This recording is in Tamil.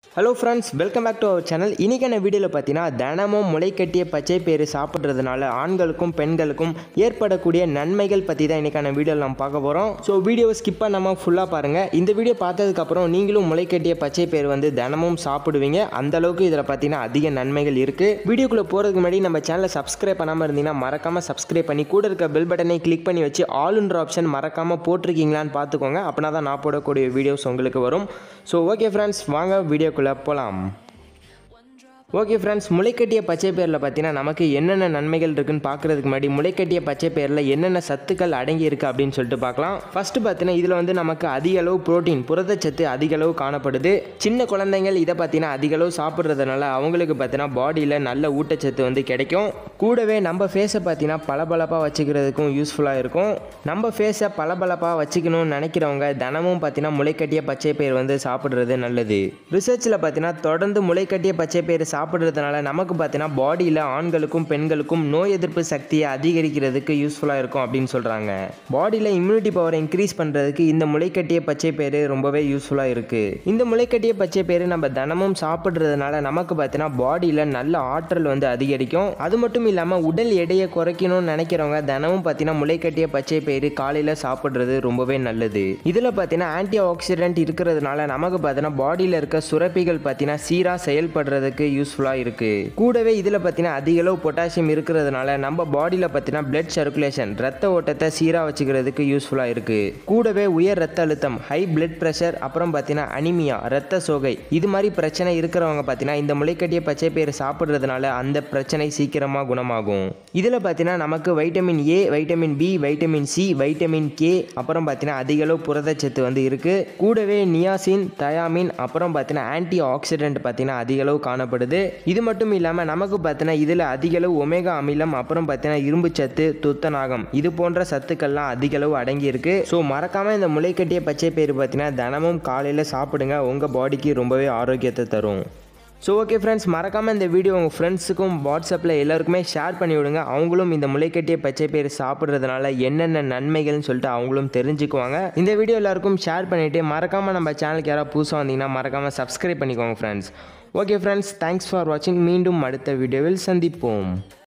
hello friends welcome back to our channel இன்றைக்கான வீடியோவில் பார்த்தீங்கன்னா தினமும் முளைக்கட்டிய பச்சை பயிறு சாப்பிட்றதுனால ஆண்களுக்கும் பெண்களுக்கும் ஏற்படக்கூடிய நன்மைகள் பற்றி தான் இன்றைக்கான வீடியோவில் நம்ம பார்க்க போகிறோம் ஸோ வீடியோவை ஸ்கிப் பண்ணாமல் ஃபுல்லாக பாருங்கள் இந்த வீடியோ பார்த்ததுக்கப்புறம் நீங்களும் முளைக்கட்டிய பச்சை பயிறு வந்து தினமும் சாப்பிடுவீங்க அந்த அளவுக்கு இதில் பார்த்தீங்கன்னா அதிக நன்மைகள் இருக்குது வீடியோக்குள்ளே போகிறதுக்கு முன்னாடி நம்ம சேனலை சப்ஸ்கிரைப் பண்ணாமல் இருந்தீங்கன்னா மறக்காமல் சப்ஸ்கிரைப் பண்ணி கூட இருக்க பெல் பட்டனை கிளிக் பண்ணி வச்சு ஆல்ன்ற ஆப்ஷன் மறக்காமல் போட்டிருக்கீங்களான்னு பார்த்துக்கோங்க அப்படின்னா தான் நான் போடக்கூடிய வீடியோஸ் உங்களுக்கு வரும் ஸோ ஓகே ஃப்ரெண்ட்ஸ் வாங்க வீடியோக்குள்ளே போகலாம் ஓகே ஃப்ரெண்ட்ஸ் முளைக்கட்டிய பச்சை பயிரில் பார்த்தீங்கன்னா நமக்கு என்னென்ன நன்மைகள் இருக்குன்னு பார்க்குறதுக்கு முன்னாடி முளைக்கட்டிய பச்சை பயிரில் என்னென்ன சத்துக்கள் அடங்கி இருக்குது அப்படின்னு சொல்லிட்டு பார்க்கலாம் ஃபஸ்ட்டு பார்த்தீங்கன்னா இதில் வந்து நமக்கு அதிக அளவு புரோட்டீன் புரதச்சத்து அதிக அளவு காணப்படுது சின்ன குழந்தைங்கள் இதை பார்த்தீங்கன்னா அதிக அளவு சாப்பிட்றதுனால அவங்களுக்கு பார்த்தீங்கன்னா பாடியில் நல்ல ஊட்டச்சத்து வந்து கிடைக்கும் கூடவே நம்ம ஃபேஸை பார்த்தீங்கன்னா பளபளப்பாக வச்சுக்கிறதுக்கும் யூஸ்ஃபுல்லாக இருக்கும் நம்ம ஃபேஸை பளபளப்பாக வச்சுக்கணும்னு நினைக்கிறவங்க தினமும் பார்த்தீங்கன்னா முளைக்கட்டிய பச்சை பயிர் வந்து சாப்பிட்றது நல்லது ரிசர்ச்சில் பார்த்தீங்கன்னா தொடர்ந்து முளைக்கட்டிய பச்சை பயிர் சாப்பிட்றதுனால நமக்கு பார்த்தீங்கன்னா பாடியில் ஆண்களுக்கும் பெண்களுக்கும் நோய் எதிர்ப்பு சக்தியை அதிகரிக்கிறதுக்கு யூஸ்ஃபுல்லாக இருக்கும் அப்படின்னு சொல்கிறாங்க பாடியில் இம்யூனிட்டி பவரை இன்க்ரீஸ் பண்ணுறதுக்கு இந்த முளைக்கட்டிய பச்சை பயிறு ரொம்பவே யூஸ்ஃபுல்லாக இருக்குது இந்த முளைக்கட்டிய பச்சை பயிறு நம்ம தினமும் சாப்பிட்றதுனால நமக்கு பார்த்தீங்கன்னா பாடியில் நல்ல ஆற்றல் வந்து அதிகரிக்கும் அது மட்டும் இல்லாமல் உடல் எடையை குறைக்கணும்னு நினைக்கிறவங்க தினமும் பார்த்தீங்கன்னா முளைக்கட்டிய பச்சை பயிறு காலையில் சாப்பிட்றது ரொம்பவே நல்லது இதில் பார்த்தீங்கன்னா ஆன்டி ஆக்சிடென்ட் இருக்கிறதுனால நமக்கு பார்த்தீங்கன்னா பாடியில் இருக்க சுரப்பிகள் பார்த்தீங்கன்னா சீராக செயல்படுறதுக்கு யூஸ்ஃபுல்லாக இருக்குது கூடவே இதில் பார்த்தீங்கன்னா அதிக அளவு பொட்டாசியம் இருக்கிறதுனால நம்ம பாடியில் பார்த்தீங்கன்னா பிளட் சர்க்குலேஷன் ரத்த ஓட்டத்தை சீராக வச்சுக்கிறதுக்கு யூஸ்ஃபுல்லாக இருக்குது கூடவே உயர் ரத்த அழுத்தம் ஹை பிளட் ப்ரெஷர் அப்புறம் பார்த்தீங்கன்னா அனிமியா ரத்த சோகை இது மாதிரி பிரச்சனை இருக்கிறவங்க பார்த்தீங்கன்னா இந்த முளைக்கட்டிய பச்சை பயிறு சாப்பிட்றதுனால அந்த பிரச்சனை சீக்கிரமாக குணமாகும் இதில் பார்த்தீங்கன்னா நமக்கு vitamin A vitamin B vitamin C vitamin K அப்புறம் பார்த்தீங்கன்னா அதிக அளவு புரதச்சத்து வந்து இருக்குது கூடவே நியாசின் தயாமின் அப்புறம் பார்த்தீங்கன்னா ஆன்டி ஆக்சிடென்ட் பார்த்தீங்கன்னா அதிக அளவு காணப்படுது இது மட்டும் இல்லாமல் நமக்கு பார்த்தீங்கன்னா இதில் அதிக அளவு ஒமேகா அமிலம் அப்புறம் பார்த்தீங்கன்னா இரும்பு சத்து துத்தநாகம் இது போன்ற சத்துக்கள்லாம் அதிக அளவு அடங்கி இருக்கு ஸோ மறக்காமல் இந்த முளைக்கட்டிய பச்சை பயிறு பார்த்தீங்கன்னா தினமும் காலையில் சாப்பிடுங்க உங்கள் பாடிக்கு ரொம்பவே ஆரோக்கியத்தை தரும் ஸோ ஓகே ஃப்ரெண்ட்ஸ் மறக்காமல் இந்த வீடியோ உங்கள் ஃப்ரெண்ட்ஸுக்கும் வாட்ஸ்அப்பில் எல்லாருக்குமே ஷேர் பண்ணி விடுங்க அவங்களும் இந்த முளைக்கட்டிய பச்சை பயிறு சாப்பிட்றதுனால என்னென்ன நன்மைகள்னு சொல்லிட்டு அவங்களும் தெரிஞ்சுக்குவாங்க இந்த வீடியோ எல்லாருக்கும் ஷேர் பண்ணிவிட்டு மறக்காமல் நம்ம சேனலுக்கு யாராவது புதுசாக வந்தீங்கன்னா மறக்காமல் சப்ஸ்கிரைப் பண்ணிக்கோங்க friends okay friends thanks for வாட்சிங் மீண்டும் அடுத்த வீடியோவில் சந்திப்போம்